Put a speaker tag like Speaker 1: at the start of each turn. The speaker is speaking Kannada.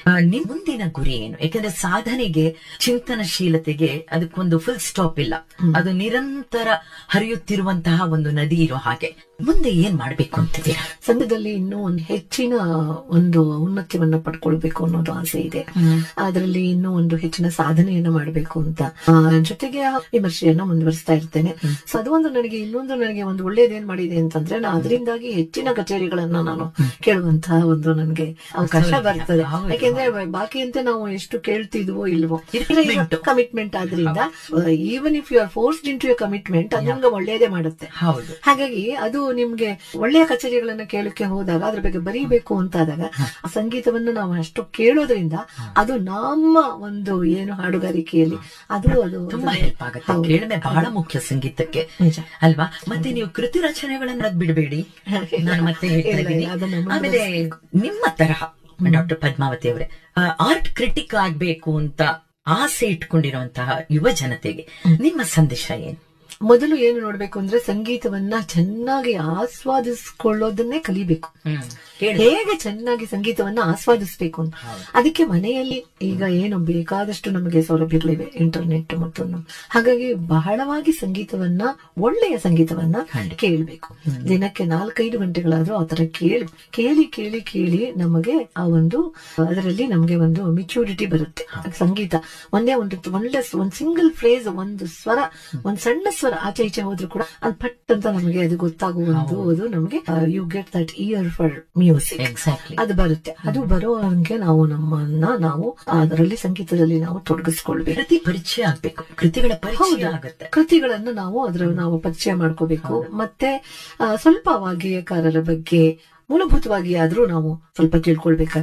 Speaker 1: ಆ, ನಿಮ್ ಮುಂದಿನ ಗುರಿ ಏನು ಯಾಕಂದ್ರೆ ಸಾಧನೆಗೆ ಚಿಂತನಶೀಲತೆಗೆ ಅದಕ್ಕೊಂದು ಫುಲ್ ಸ್ಟಾಪ್ ಇಲ್ಲ ಅದು ನಿರಂತರ ಹರಿಯುತ್ತಿರುವಂತಹ ಒಂದು ನದಿ ಇರೋ ಹಾಗೆ ಮುಂದೆ ಏನ್ ಮಾಡ್ಬೇಕು ಅಂತಿದ್ದೀರಾ
Speaker 2: ಸಂಘದಲ್ಲಿ ಇನ್ನೂ ಒಂದು ಹೆಚ್ಚಿನ ಒಂದು ಉನ್ನತಿಯನ್ನ ಪಡ್ಕೊಳ್ಬೇಕು ಅನ್ನೋದು ಆಸೆ ಇದೆ ಅದರಲ್ಲಿ ಇನ್ನೂ ಒಂದು ಹೆಚ್ಚಿನ ಸಾಧನೆಯನ್ನ ಮಾಡಬೇಕು ಅಂತ ಆ, ಜೊತೆಗೆ ಆ ವಿಮರ್ಶೆಯನ್ನ ಮುಂದುವರಿಸ್ತಾ ಇರ್ತೇನೆ ಸೊ ಅದು ಒಂದು ನನಗೆ ಇನ್ನೊಂದು ನನಗೆ ಒಂದು ಒಳ್ಳೇದೇನ್ ಮಾಡಿದೆ ಅಂತಂದ್ರೆ ನಾ ಅದರಿಂದಾಗಿ ಹೆಚ್ಚಿನ ಕಚೇರಿಗಳನ್ನ ನಾನು ಕೇಳುವಂತಹ ಒಂದು ನನಗೆ ಅವಕಾಶ ಬರ್ತದೆ
Speaker 1: ಹೌದು,
Speaker 2: ಯಾಕೆಂದ್ರೆ ಬಾಕಿಯಂತೆ ನಾವು ಎಷ್ಟು ಕೇಳ್ತಿದ್ವೋ ಇಲ್ವೋ
Speaker 1: Commitment.
Speaker 2: ಕಮಿಟ್ಮೆಂಟ್ ಆದ್ರಿಂದ even if you are forced in to a commitment ಅದು ನಿಮ್ಗೆ ಒಳ್ಳೇದೇ ಮಾಡುತ್ತೆ
Speaker 1: ಹೌದು
Speaker 2: ಹಾಗಾಗಿ ಅದು ನಿಮ್ಗೆ ಒಳ್ಳೆಯ ಕಚೇರಿಗಳನ್ನ ಕೇಳಕ್ಕೆ ಹೋದಾಗ ಅದ್ರ ಬಗ್ಗೆ ಬರೀಬೇಕು ಅಂತಾದಾಗ ಆ ಸಂಗೀತವನ್ನು ನಾವು ಅಷ್ಟು ಕೇಳೋದ್ರಿಂದ ಅದು ನಮ್ಮ ಒಂದು ಏನು ಹಾಡುಗಾರಿಕೆಯಲ್ಲಿ ಅದು ಅದು
Speaker 1: ತುಂಬಾ
Speaker 2: ಅದರ-
Speaker 1: ಹೆಲ್ಪ್ ಆಗುತ್ತೆ
Speaker 2: ಹೌದು.
Speaker 1: ಕೇಳ್ಮೆ ಬಹಳ ಮುಖ್ಯ ಸಂಗೀತಕ್ಕೆ
Speaker 2: ನಿಜ.
Speaker 1: ಅಲ್ವಾ ಮತ್ತೆ ನೀವು ಕೃತಿ ರಚನೆಗಳನ್ನ ಬಿಡಬೇಡಿ ನಾನು ಮತ್ತೆ ಹೇಳ್ತಾ
Speaker 2: ಇಲ್ಲ,
Speaker 1: ಇದ್ದೀನಿ
Speaker 2: ಇಲ್ಲ, ಅದನ್ನ
Speaker 1: ಆಮೇಲೆ ನಿಮ್ಮ ತರಹ ಡಾಕ್ಟರ್ ಪದ್ಮಾವತಿ ಅವರೇ ಆರ್ಟ್ ಕ್ರಿಟಿಕ್ ಆಗ್ಬೇಕು ಅಂತ ಆಸೆ ಇಟ್ಕೊಂಡಿರುವಂತಹ ಯುವ ಜನತೆಗೆ ನಿಮ್ಮ ಸಂದೇಶ ಏನು
Speaker 2: ಮೊದಲು ಏನು ನೋಡ್ಬೇಕು ಅಂದ್ರೆ ಸಂಗೀತವನ್ನ ಚೆನ್ನಾಗಿ ಆಸ್ವಾದಿಸ್ಕೊಳ್ಳೋದನ್ನೇ ಕಲಿಬೇಕು
Speaker 1: ಹೇಳಿ
Speaker 2: ಹೇಗೆ ಚೆನ್ನಾಗಿ ಸಂಗೀತವನ್ನ ಆಸ್ವಾದಿಸಬೇಕು ಅಂತ ಅದಕ್ಕೆ ಮನೆಯಲ್ಲಿ ಈಗ ಏನು ಬೇಕಾದಷ್ಟು ನಮಗೆ ಸೌಲಭ್ಯಗಳಿವೆ ಇಂಟರ್ನೆಟ್ ಮತ್ತೊಂದು ಹಾಗಾಗಿ ಬಹಳವಾಗಿ ಸಂಗೀತವನ್ನ ಒಳ್ಳೆಯ ಸಂಗೀತವನ್ನ ಕೇಳಬೇಕು ದಿನಕ್ಕೆ ನಾಲ್ಕೈದು ಗಂಟೆಗಳಾದ್ರೂ ಆತರ ಕೇಳಿ ಕೇಳಿ ಕೇಳಿ ಕೇಳಿ ನಮಗೆ ಆ ಒಂದು ಅದರಲ್ಲಿ ನಮಗೆ ಒಂದು ಮೆಚ್ಯೂರಿಟಿ ಬರುತ್ತೆ ಸಂಗೀತ ಒಂದೇ ಒಂದು ಒಳ್ಳೆ ಸ್- ಒಂದ್ ಸಿಂಗಲ್ ಫ್ರೇಸ್ ಒಂದು ಸ್ವರ ಒಂದ್ ಸಣ್ಣ ಸ್ವರ ಆಚೆ ಈಚೆ ಹೋದ್ರು ಕೂಡ ಅದು ಪಟ್ ಅಂತ ನಮಗೆ ಅದು ಗೊತ್ತಾಗುವುದು ಅದು ನಮಗೆ you get that ear for music
Speaker 1: exactly
Speaker 2: ಅದು ಬರುತ್ತೆ ಅದು ಬರೋ ಹಂಗೆ ನಾವು ನಮ್ಮನ್ನ ನಾವು ಅದರಲ್ಲಿ ಸಂಗೀತದಲ್ಲಿ ನಾವು ತೊಡಗಿಸ್ಕೊಳ್ಬೇಕು
Speaker 1: ಕೃತಿ ಪರಿಚಯ ಆಗ್ಬೇಕು ಕೃತಿಗಳ ಪರಿಚಯ
Speaker 2: ಹೌದು.
Speaker 1: ಆಗುತ್ತೆ
Speaker 2: ಕೃತಿಗಳನ್ನ ನಾವು ಅದರ ನಾವು ಪರಿಚಯ ಮಾಡ್ಕೋಬೇಕು ಮತ್ತೆ ಆ, ಸ್ವಲ್ಪ ವಾಗ್ಗೇಯಕಾರರ ಬಗ್ಗೆ ಮೂಲಭೂತವಾಗಿ ಆದ್ರೂ ನಾವು ಸ್ವಲ್ಪ ತಿಳ್ಕೊಳ್ಬೇಕಾಗ್ತದೆ